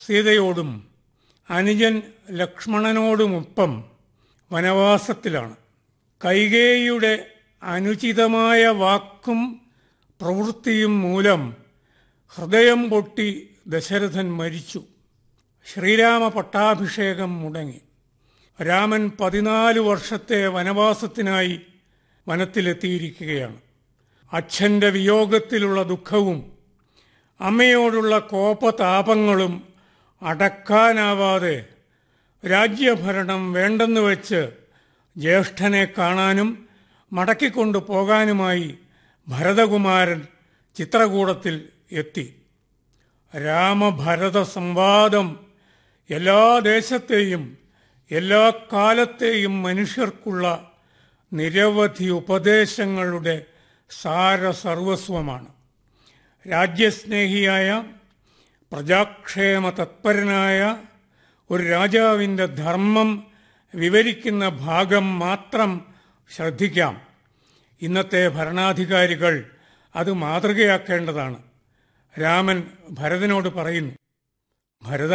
സീതയോടും അനുജൻ ലക്ഷ്മണനോടുമൊപ്പം വനവാസത്തിലാണ് കൈകേയിയുടെ അനുചിതമായ വാക്കും പ്രവൃത്തിയും മൂലം ഹൃദയം പൊട്ടി ദശരഥൻ മരിച്ചു ശ്രീരാമ പട്ടാഭിഷേകം മുടങ്ങി രാമൻ പതിനാല് വർഷത്തെ വനവാസത്തിനായി വനത്തിലെത്തിയിരിക്കുകയാണ് അച്ഛൻ്റെ വിയോഗത്തിലുള്ള ദുഃഖവും അമ്മയോടുള്ള കോപതാപങ്ങളും അടക്കാനാവാതെ രാജ്യഭരണം വേണ്ടെന്ന് വെച്ച് ജ്യേഷ്ഠനെ കാണാനും മടക്കിക്കൊണ്ടു പോകാനുമായി ഭരതകുമാരൻ ചിത്രകൂടത്തിൽ എത്തി രാമഭരത സംവാദം എല്ലാ ദേശത്തെയും എല്ലാ കാലത്തെയും മനുഷ്യർക്കുള്ള നിരവധി ഉപദേശങ്ങളുടെ സാരസർവസ്വമാണ് രാജ്യസ്നേഹിയായ പ്രജാക്ഷേമ തത്പരനായ ഒരു രാജാവിൻ്റെ ധർമ്മം വിവരിക്കുന്ന ഭാഗം മാത്രം ശ്രദ്ധിക്കാം ഇന്നത്തെ ഭരണാധികാരികൾ അത് മാതൃകയാക്കേണ്ടതാണ് രാമൻ ഭരതനോട് പറയുന്നു ഭരത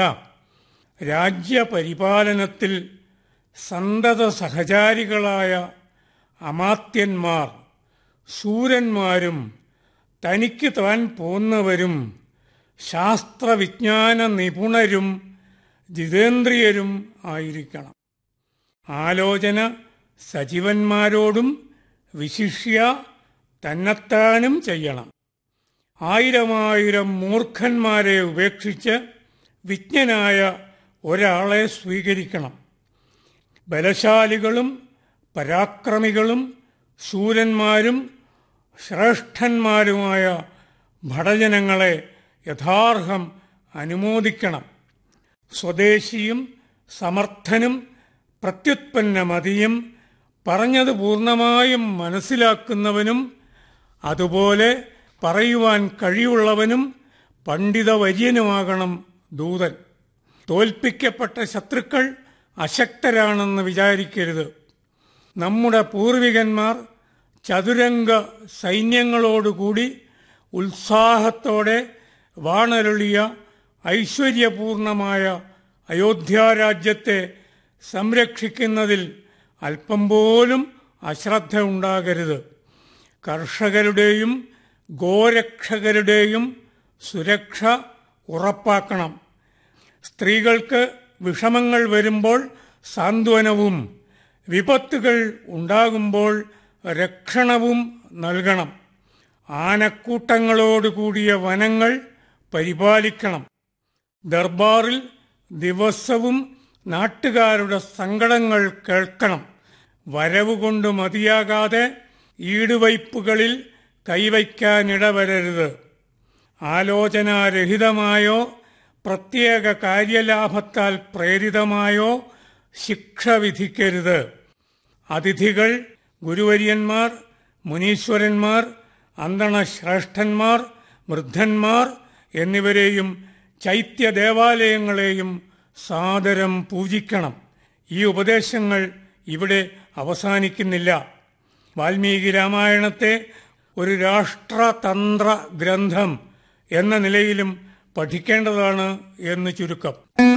രാജ്യപരിപാലനത്തിൽ സന്തത സഹചാരികളായ അമാത്യന്മാർ ശൂരന്മാരും തനിക്ക് താൻ പോന്നവരും ശാസ്ത്രവിജ്ഞാന നിപുണരും ജിതേന്ദ്രിയരും ആയിരിക്കണം ആലോചന സജീവന്മാരോടും വിശിഷ്യ തന്നെത്താനും ചെയ്യണം ആയിരമായിരം മൂർഖന്മാരെ ഉപേക്ഷിച്ച് വിജ്ഞനായ ഒരാളെ സ്വീകരിക്കണം ബലശാലികളും പരാക്രമികളും ശൂരന്മാരും ശ്രേഷ്ഠന്മാരുമായ ഭടജനങ്ങളെ യഥാർഹം അനുമോദിക്കണം സ്വദേശിയും സമർത്ഥനും പ്രത്യുത്പന്നമതിയും പറഞ്ഞത് പൂർണ്ണമായും മനസ്സിലാക്കുന്നവനും അതുപോലെ പറയുവാൻ കഴിവുള്ളവനും പണ്ഡിതവര്യനുമാകണം ദൂതൻ തോൽപ്പിക്കപ്പെട്ട ശത്രുക്കൾ അശക്തരാണെന്ന് വിചാരിക്കരുത് നമ്മുടെ പൂർവികന്മാർ ചതുരംഗ സൈന്യങ്ങളോടുകൂടി ഉത്സാഹത്തോടെ വാണരുളിയ ഐശ്വര്യപൂർണമായ അയോധ്യാരാജ്യത്തെ സംരക്ഷിക്കുന്നതിൽ അല്പം പോലും അശ്രദ്ധ ഉണ്ടാകരുത് കർഷകരുടെയും ഗോരക്ഷകരുടെയും സുരക്ഷ ഉറപ്പാക്കണം സ്ത്രീകൾക്ക് വിഷമങ്ങൾ വരുമ്പോൾ സാന്ത്വനവും വിപത്തുകൾ ഉണ്ടാകുമ്പോൾ രക്ഷണവും നൽകണം ആനക്കൂട്ടങ്ങളോടുകൂടിയ വനങ്ങൾ പരിപാലിക്കണം ദർബാറിൽ ദിവസവും നാട്ടുകാരുടെ സങ്കടങ്ങൾ കേൾക്കണം വരവ് കൊണ്ട് മതിയാകാതെ ഈടുവയ്പ്പുകളിൽ കൈവയ്ക്കാനിടവരരുത് ആലോചനാരഹിതമായോ പ്രത്യേക കാര്യലാഭത്താൽ പ്രേരിതമായോ ശിക്ഷ വിധിക്കരുത് അതിഥികൾ ഗുരുവര്യന്മാർ മുനീശ്വരന്മാർ അന്തണശ്രേഷ്ഠന്മാർ വൃദ്ധന്മാർ എന്നിവരെയും ചൈത്യ ദേവാലയങ്ങളെയും സാദരം പൂജിക്കണം ഈ ഉപദേശങ്ങൾ ഇവിടെ അവസാനിക്കുന്നില്ല വാൽമീകി രാമായണത്തെ ഒരു രാഷ്ട്രതന്ത്ര ഗ്രന്ഥം എന്ന നിലയിലും പഠിക്കേണ്ടതാണ് എന്ന് ചുരുക്കം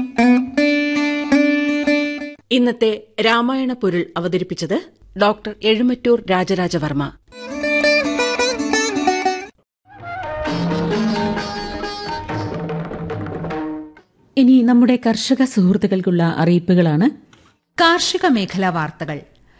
ഇന്നത്തെ രാമായണ പൊരുൾ അവതരിപ്പിച്ചത് ഡോക്ടർ എഴുമറ്റൂർ രാജരാജവർമ്മ ഇനി നമ്മുടെ കർഷക സുഹൃത്തുക്കൾക്കുള്ള അറിയിപ്പുകളാണ് കാർഷിക മേഖലാ വാർത്തകൾ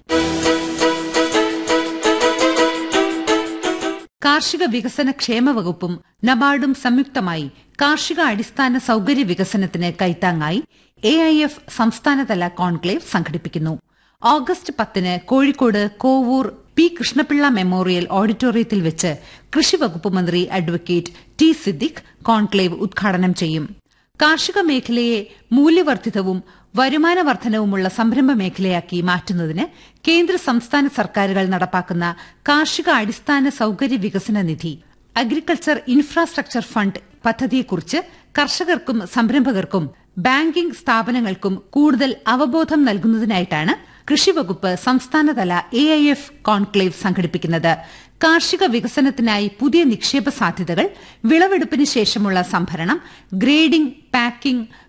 കാർഷിക വികസന ക്ഷേമ വകുപ്പും നബാർഡും സംയുക്തമായി കാർഷിക അടിസ്ഥാന സൌകര്യ വികസനത്തിന് കൈത്താങ്ങായി എ ഐ എഫ് സംസ്ഥാനതല കോൺക്ലേവ് സംഘടിപ്പിക്കുന്നു ഓഗസ്റ്റ് പത്തിന് കോഴിക്കോട് കോവൂർ പി കൃഷ്ണപിള്ള മെമ്മോറിയൽ ഓഡിറ്റോറിയത്തിൽ വെച്ച് കൃഷി വകുപ്പ് മന്ത്രി അഡ്വക്കേറ്റ് ടി സിദ്ദിഖ് കോൺക്ലേവ് ഉദ്ഘാടനം ചെയ്യും കാർഷിക മേഖലയെ മൂല്യവർദ്ധിതവും വരുമാന വർധനവുമുള്ള സംരംഭ മേഖലയാക്കി മാറ്റുന്നതിന് കേന്ദ്ര സംസ്ഥാന സർക്കാരുകൾ നടപ്പാക്കുന്ന കാർഷിക അടിസ്ഥാന സൌകര്യ വികസന നിധി അഗ്രികൾച്ചർ ഇൻഫ്രാസ്ട്രക്ചർ ഫണ്ട് പദ്ധതിയെക്കുറിച്ച് കർഷകർക്കും സംരംഭകർക്കും ബാങ്കിംഗ് സ്ഥാപനങ്ങൾക്കും കൂടുതൽ അവബോധം നൽകുന്നതിനായിട്ടാണ് കൃഷിവകുപ്പ് സംസ്ഥാനതല എ ഐ എഫ് കോൺക്ലേവ് സംഘടിപ്പിക്കുന്നത് കാർഷിക വികസനത്തിനായി പുതിയ നിക്ഷേപ സാധ്യതകൾ വിളവെടുപ്പിന് ശേഷമുള്ള സംഭരണം ഗ്രേഡിംഗ് പാക്കിംഗ്